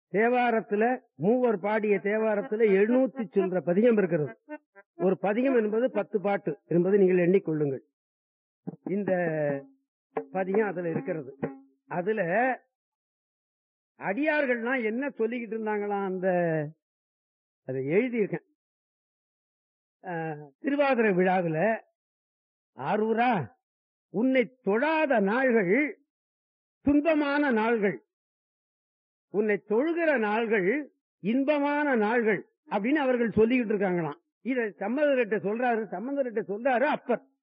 தேவாரத்துல மூவர் பாடிய தேவாரத்துல எழுநூத்தி சில்லற பதிகம் இருக்கிறது ஒரு பதிகம் என்பது பத்து பாட்டு என்பது நீங்கள் எண்ணிக்கொள்ளுங்கள் இந்த பதிகம் அதுல இருக்கிறது அதுல அடியார்கள்லாம் என்ன சொல்லிக்கிட்டு இருந்தாங்களாம் அந்த அதை எழுதியிருக்கேன் அஹ், திருவாதிரை விழாவில் ஆரூரா உன்னை தொழாத நாள்கள் துன்பமான நாள்கள் உன்னை தொழுகிற நாள்கள் இன்பமான நாள்கள் அப்படின்னு அவர்கள் சொல்லிக்கிட்டு இருக்காங்களாம் இத சம்பந்தர்கிட்ட சொல்றாரு சம்பந்தர்கிட்ட சொல்றாரு அப்பர்